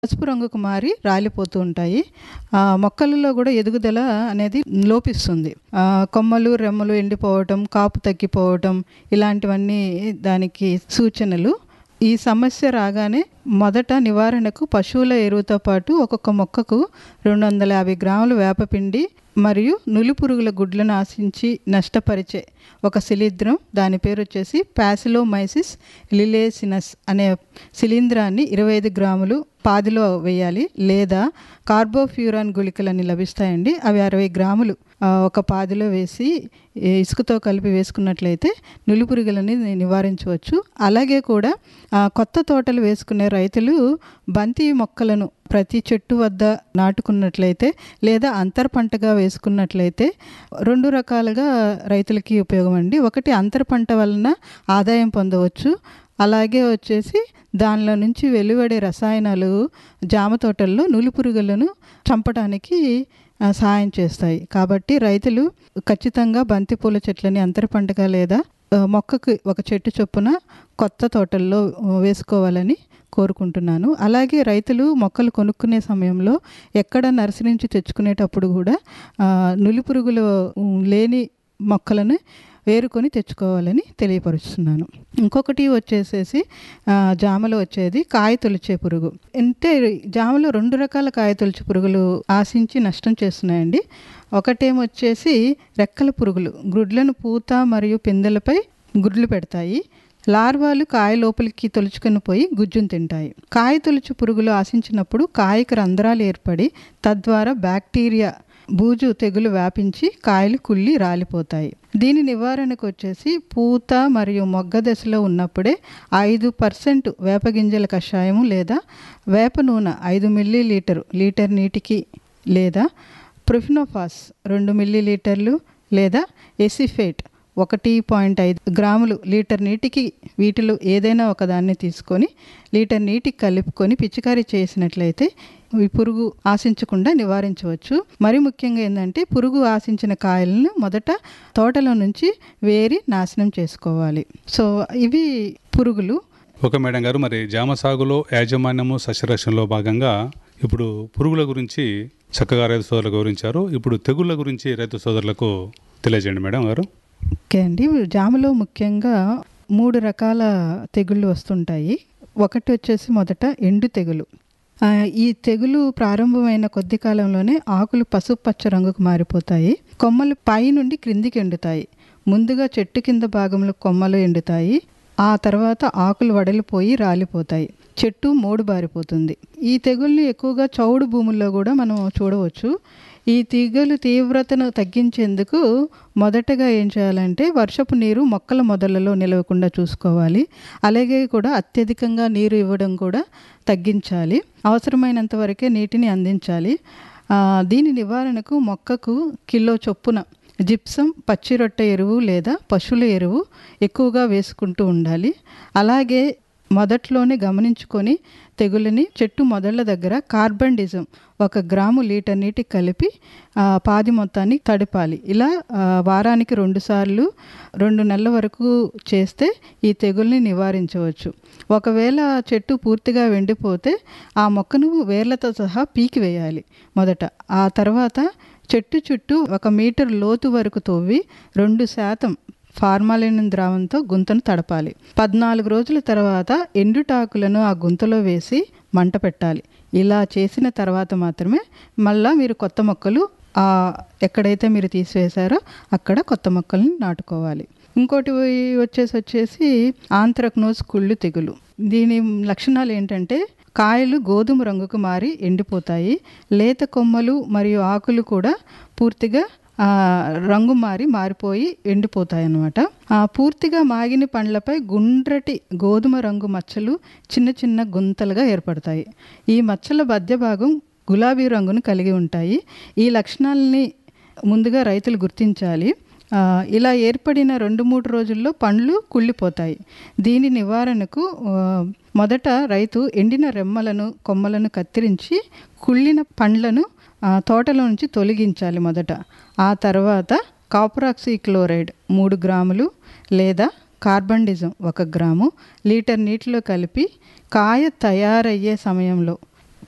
పసుపు రంగుకు మారి రాలిపోతూ ఉంటాయి ఆ, మొక్కలలో కూడా ఎదుగుదల అనేది లోపిస్తుంది ఆ, కొమ్మలు రెమ్మలు ఎండిపోవటం కాపు తగ్గిపోవటం ఇలాంటివన్నీ దానికి సూచనలు ఈ సమస్య రాగానే మొదట నివారణకు పశువుల ఎరువుతో పాటు ఒక్కొక్క మొక్కకు రెండు వందల యాభై గ్రాముల వేపపిండి మరియు నులి పురుగుల గుడ్లను ఆశించి నష్టపరిచే ఒక శిలీంద్రం దాని పేరు వచ్చేసి ప్యాసిలోమైసిస్ లిలేసినస్ అనే శిలీంధ్రాన్ని ఇరవై ఐదు గ్రాములు పాదిలో వేయాలి లేదా కార్బోఫ్యూరాన్ గుళికలని లభిస్తాయండి అవి అరవై గ్రాములు ఆ, ఒక పాదిలో వేసి ఈ ఇసుకతో కలిపి వేసుకున్నట్లయితే నులి పురుగులని ని- నివారించవచ్చు అలాగే కూడా ఆ, కొత్త తోటలు వేసుకునే రైతులు బంతి మొక్కలను ప్రతి చెట్టు వద్ద నాటుకున్నట్లయితే లేదా అంతర పంటగా వేసుకున్నట్లయితే రెండు రకాలుగా రైతులకి ఉపయోగం అండి ఒకటి అంతర పంట వలన ఆదాయం పొందవచ్చు అలాగే వచ్చేసి దానిలో నుంచి వెలువడే రసాయనాలు జామ తోటల్లో నులి పురుగులను చంపడానికి ఆ, సహాయం చేస్తాయి కాబట్టి రైతులు ఖచ్చితంగా బంతిపూల చెట్లని అంతర పంటగా లేదా ఆ, మొక్కకు ఒక చెట్టు చొప్పున కొత్త తోటల్లో ఆ, వేసుకోవాలని కోరుకుంటున్నాను అలాగే రైతులు మొక్కలు కొనుక్కునే సమయంలో ఎక్కడ నర్సరీ నుంచి తెచ్చుకునేటప్పుడు కూడా ఆ, నులి పురుగులు ఉమ్, లేని మొక్కలను వేరుకొని తెచ్చుకోవాలని తెలియపరుస్తున్నాను ఇంకొకటి వచ్చేసేసి ఆ, జామలో వచ్చేది కాయ తొలిచే పురుగు అంటే జామలో రెండు రకాల కాయ తొలిచే పురుగులు ఆశించి నష్టం చేస్తున్నాయండి ఒకటేమొచ్చేసి రెక్కల పురుగులు గుడ్లను పూత మరియు పిందెలపై గుడ్లు పెడతాయి లార్వాలు కాయ లోపలికి తొలుచుకొని పోయి గుజ్జును తింటాయి కాయ తొలుచు పురుగులు ఆశించినప్పుడు కాయకు రంధ్రాలు ఏర్పడి తద్వారా బ్యాక్టీరియా బూజు తెగులు వ్యాపించి కాయలు కుళ్ళి రాలిపోతాయి దీని నివారణకు వచ్చేసి పూత మరియు మొగ్గ దశలో ఉన్నప్పుడే ఐదు పర్సెంట్ వేపగింజల కషాయము లేదా వేప నూనె ఐదు మిల్లీ లీటరు లీటర్ నీటికి లేదా ప్రొఫినోఫాస్ రెండు మిల్లీ లీటర్లు లేదా ఎసిఫేట్ ఒకటి పాయింట్ ఐదు గ్రాములు లీటర్ నీటికి వీటిలో ఏదైనా ఒకదాన్ని తీసుకొని లీటర్ నీటికి కలుపుకొని పిచికారీ చేసినట్లయితే ఈ పురుగు ఆశించకుండా నివారించవచ్చు మరి ముఖ్యంగా ఏంటంటే పురుగు ఆశించిన కాయలను మొదట తోటలో నుంచి వేరి నాశనం చేసుకోవాలి సో ఇవి పురుగులు ఓకే మేడం గారు మరి జామ సాగులో యాజమాన్యము సస్యరక్షణలో భాగంగా ఇప్పుడు పురుగుల గురించి చక్కగా రైతు సోదరులకు వివరించారు ఇప్పుడు తెగుళ్ళ గురించి రైతు సోదరులకు తెలియజేయండి మేడం గారు ఓకే అండి జామలో ముఖ్యంగా మూడు రకాల తెగుళ్ళు వస్తుంటాయి ఒకటి వచ్చేసి మొదట ఎండు తెగులు ఆ, ఈ తెగులు ప్రారంభమైన కొద్ది కాలంలోనే ఆకులు పసుపు పచ్చ రంగుకు మారిపోతాయి కొమ్మలు పై నుండి క్రిందికి ఎండుతాయి ముందుగా చెట్టు కింద భాగంలో కొమ్మలు ఎండుతాయి ఆ తర్వాత ఆకులు వడలిపోయి రాలిపోతాయి చెట్టు మూడు బారిపోతుంది ఈ తెగుల్ని ఎక్కువగా చౌడు భూముల్లో కూడా మనం చూడవచ్చు ఈ తీగలు తీవ్రతను తగ్గించేందుకు మొదటగా ఏం చేయాలంటే వర్షపు నీరు మొక్కల మొదలలో నిలవకుండా చూసుకోవాలి అలాగే కూడా అత్యధికంగా నీరు ఇవ్వడం కూడా తగ్గించాలి అవసరమైనంత వరకే నీటిని అందించాలి ఆ, దీని నివారణకు మొక్కకు కిలో చొప్పున జిప్సం పచ్చి రొట్టె ఎరువు లేదా పశువుల ఎరువు ఎక్కువగా వేసుకుంటూ ఉండాలి అలాగే మొదట్లోనే గమనించుకొని తెగులని చెట్టు మొదళ్ళ దగ్గర కార్బన్ డిజం ఒక గ్రాము లీటర్ నీటికి కలిపి ఆ, పాది మొత్తాన్ని తడిపాలి ఇలా ఆ, వారానికి రెండు సార్లు రెండు నెలల వరకు చేస్తే ఈ తెగుల్ని నివారించవచ్చు ఒకవేళ చెట్టు పూర్తిగా ఎండిపోతే ఆ మొక్కను వేర్లతో సహా పీకి వేయాలి మొదట ఆ తర్వాత చెట్టు చుట్టూ ఒక మీటర్ లోతు వరకు తవ్వి రెండు శాతం ఫార్మాలిన్ ద్రావంతో గుంతను తడపాలి పద్నాలుగు రోజుల తర్వాత ఎండుటాకులను ఆ గుంతలో వేసి మంట పెట్టాలి ఇలా చేసిన తర్వాత మాత్రమే మళ్ళా మీరు కొత్త మొక్కలు ఆ ఎక్కడైతే మీరు తీసివేశారో అక్కడ కొత్త మొక్కల్ని నాటుకోవాలి ఇంకోటి వచ్చేసి వచ్చేసి ఆంత్రక్నోస్ కుళ్ళు తెగులు దీని లక్షణాలు ఏంటంటే కాయలు గోధుమ రంగుకు మారి ఎండిపోతాయి లేత కొమ్మలు మరియు ఆకులు కూడా పూర్తిగా ఆ, రంగు మారి మారిపోయి ఎండిపోతాయి అన్నమాట ఆ, పూర్తిగా మాగిన పండ్లపై గుండ్రటి గోధుమ రంగు మచ్చలు చిన్న చిన్న గుంతలుగా ఏర్పడతాయి ఈ మచ్చల మధ్య భాగం గులాబీ రంగును కలిగి ఉంటాయి ఈ లక్షణాలని ముందుగా రైతులు గుర్తించాలి ఆ, ఇలా ఏర్పడిన రెండు మూడు రోజుల్లో పండ్లు కుళ్ళిపోతాయి దీని నివారణకు ఆ, మొదట రైతు ఎండిన రెమ్మలను కొమ్మలను కత్తిరించి కుళ్ళిన పండ్లను ఆ, తోటలో నుంచి తొలగించాలి మొదట ఆ తర్వాత కాపరాక్సీ క్లోరైడ్ మూడు గ్రాములు లేదా కార్బండిజం ఒక గ్రాము లీటర్ నీటిలో కలిపి కాయ తయారయ్యే సమయంలో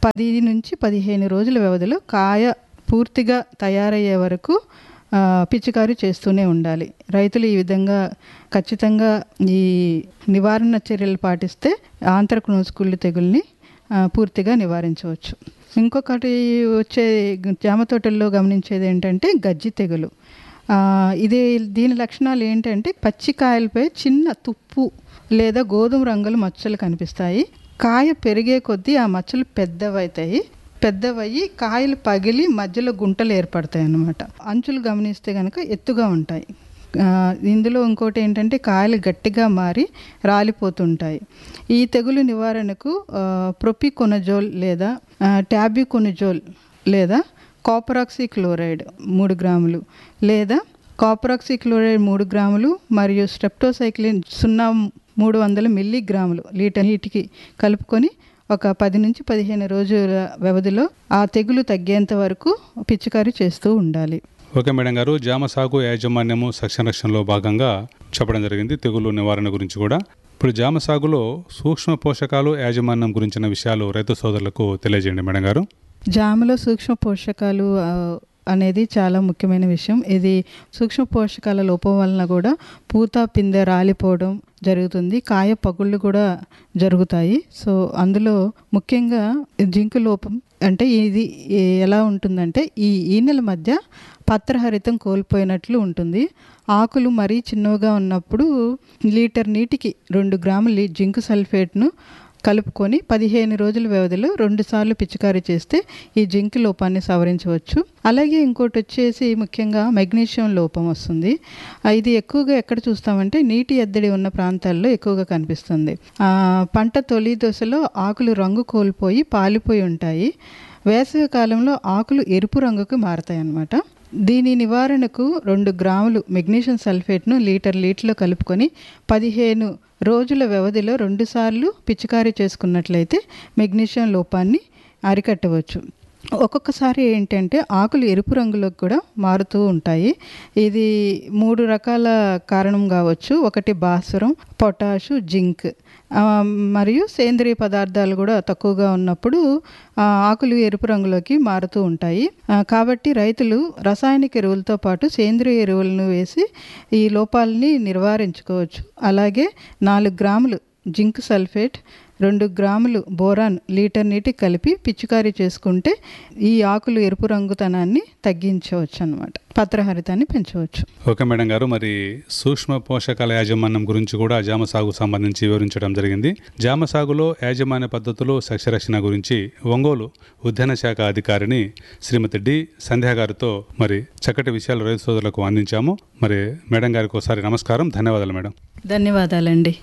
పది నుంచి పదిహేను రోజుల వ్యవధిలో కాయ పూర్తిగా తయారయ్యే వరకు ఆ, పిచికారీ చేస్తూనే ఉండాలి రైతులు ఈ విధంగా ఖచ్చితంగా ఈ నివారణ చర్యలు పాటిస్తే ఆంధ్రక్నోస్ కుళ్ళు తెగుల్ని ఆ, పూర్తిగా నివారించవచ్చు ఇంకొకటి వచ్చే జామ తోటల్లో గమనించేది ఏంటంటే గజ్జి తెగులు ఆ, ఇది దీని లక్షణాలు ఏంటంటే పచ్చికాయలపై చిన్న తుప్పు లేదా గోధుమ రంగుల మచ్చలు కనిపిస్తాయి కాయ పెరిగే కొద్దీ ఆ మచ్చలు పెద్దవవుతాయి పెద్దవయ్యి కాయలు పగిలి మధ్యలో గుంటలు ఏర్పడతాయి అన్నమాట అంచులు గమనిస్తే కనుక ఎత్తుగా ఉంటాయి ఆ, ఇందులో ఇంకోటి ఏంటంటే కాయలు గట్టిగా మారి రాలిపోతుంటాయి ఈ తెగులు నివారణకు ప్రొపికొనజోల్ లేదా ట్యాబ్యూకొనజోల్ లేదా కాపరాక్సీ క్లోరైడ్ మూడు గ్రాములు లేదా కాపరాక్సీ క్లోరైడ్ మూడు గ్రాములు మరియు స్ట్రెప్టోసైక్లిన్ సున్నా మూడు వందల మిల్లీగ్రాములు లీటర్ నీటికి కలుపుకొని ఒక పది నుంచి పదిహేను రోజుల వ్యవధిలో ఆ తెగులు తగ్గేంత వరకు పిచికారీ చేస్తూ ఉండాలి ఓకే మేడం గారు జామ సాగు యాజమాన్యము సస్యరక్షణలో భాగంగా చెప్పడం జరిగింది తెగులు నివారణ గురించి కూడా ఇప్పుడు జామ సాగులో సూక్ష్మ పోషకాలు యాజమాన్యం గురించిన విషయాలు రైతు సోదరులకు తెలియజేయండి మేడం గారు జామలో సూక్ష్మ పోషకాలు ఆ, అనేది చాలా ముఖ్యమైన విషయం ఇది సూక్ష్మ పోషకాల లోపం వలన కూడా పూత పిందె రాలిపోవడం జరుగుతుంది కాయ పగుళ్ళు కూడా జరుగుతాయి సో అందులో ముఖ్యంగా జింకు లోపం అంటే ఇది ఏ- ఎలా ఉంటుందంటే ఈ ఈనెల మధ్య పత్రహరితం కోల్పోయినట్లు ఉంటుంది ఆకులు మరీ చిన్నగా ఉన్నప్పుడు లీటర్ నీటికి రెండు గ్రాముల జింకు సల్ఫేట్ను కలుపుకొని పదిహేను రోజుల వ్యవధిలో రెండుసార్లు పిచికారీ చేస్తే ఈ జింక్ లోపాన్ని సవరించవచ్చు అలాగే ఇంకోటి వచ్చేసి ముఖ్యంగా మెగ్నీషియం లోపం వస్తుంది ఆ, ఇది ఎక్కువగా ఎక్కడ చూస్తామంటే నీటి ఎద్దడి ఉన్న ప్రాంతాల్లో ఎక్కువగా కనిపిస్తుంది ఆ, పంట తొలి దశలో ఆకులు రంగు కోల్పోయి పాలిపోయి ఉంటాయి వేసవి కాలంలో ఆకులు ఎరుపు రంగుకు మారతాయి అన్నమాట దీని నివారణకు రెండు గ్రాములు మెగ్నీషియం సల్ఫేట్ను లీటర్ నీటిలో కలుపుకొని పదిహేను రోజుల వ్యవధిలో రెండుసార్లు పిచికారీ చేసుకున్నట్లయితే మెగ్నీషియం లోపాన్ని అరికట్టవచ్చు ఒక్కొక్కసారి ఏంటంటే ఆకులు ఎరుపు రంగులోకి కూడా మారుతూ ఉంటాయి ఇది మూడు రకాల కారణం కావచ్చు ఒకటి భాస్వరం పొటాషు జింక్ ఆ, మరియు సేంద్రియ పదార్థాలు కూడా తక్కువగా ఉన్నప్పుడు ఆ, ఆకులు ఎరుపు రంగులోకి మారుతూ ఉంటాయి ఆ, కాబట్టి రైతులు రసాయనిక ఎరువులతో పాటు సేంద్రియ ఎరువులను వేసి ఈ లోపాలని నివారించుకోవచ్చు అలాగే నాలుగు గ్రాములు జింక్ సల్ఫేట్ రెండు గ్రాములు బోరాన్ లీటర్ నీటికి కలిపి పిచికారీ చేసుకుంటే ఈ ఆకులు ఎరుపు రంగుతనాన్ని తగ్గించవచ్చు అనమాట పత్రహరితాన్ని పెంచవచ్చు ఓకే మేడం గారు మరి సూక్ష్మ పోషకాల యాజమాన్యం గురించి కూడా జామ సాగు సంబంధించి వివరించడం జరిగింది జామ సాగులో యాజమాన్య పద్ధతులు సస్యరక్షణ గురించి ఒంగోలు ఉద్యాన శాఖ అధికారిని శ్రీమతి డి సంధ్యా గారితో మరి చక్కటి విషయాలు రైతు సోదరులకు అందించాము మరి మేడం గారికి ఒకసారి నమస్కారం ధన్యవాదాలు మేడం ధన్యవాదాలండి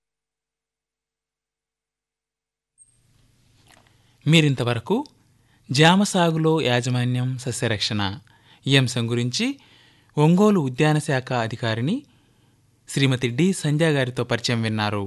మీరింతవరకు జామ సాగులో యాజమాన్యం సస్యరక్షణ ఈ అంశం గురించి ఒంగోలు ఉద్యాన శాఖ అధికారిని శ్రీమతి డి సంధ్యా గారితో పరిచయం విన్నారు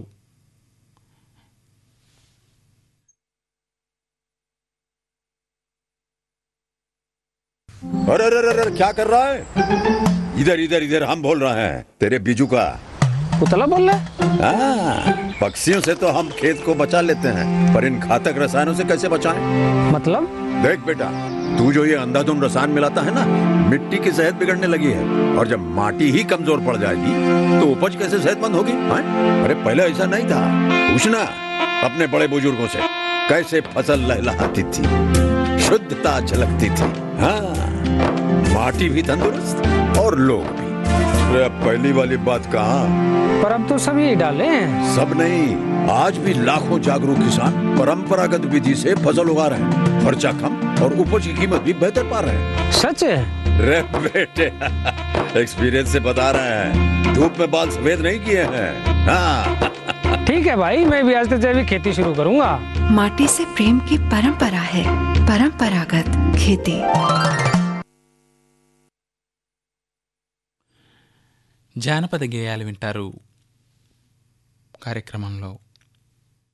अरे अरे अरे अरे, क्या कर रहा है इधर इधर इधर हम बोल रहे हैं तेरे बीजू का उतला बोल रहा है हाँ, पक्षियों से तो हम खेत को बचा लेते हैं पर इन घातक रसायनों से कैसे बचाएं? मतलब देख बेटा तू जो ये अंधाधुंध रसायन मिलाता है ना मिट्टी की सेहत बिगड़ने लगी है और जब माटी ही कमजोर पड़ जाएगी तो उपज कैसे सेहतमंद होगी हाँ? अरे पहले ऐसा नहीं था पूछना अपने बड़े बुजुर्गों से कैसे फसल लहलहाती थी शुद्धता झलकती थी हाँ माटी भी तंदुरुस्त और लोग भी अरे अब पहली वाली बात कहाँ पर अब तो सब यही डाले हैं सब नहीं आज भी लाखों जागरूक किसान परंपरागत विधि से फसल उगा रहे हैं खर्चा कम और उपज की कीमत भी बेहतर पा रहे हैं सच है रे बेटे एक्सपीरियंस से बता रहे हैं धूप में बाल सफेद नहीं किए हैं हाँ ठीक है भाई मैं भी आज से जैविक खेती शुरू करूंगा माटी से प्रेम की परंपरा है परंपरागत खेती జానపద గేయాలు వింటారు కార్యక్రమంలో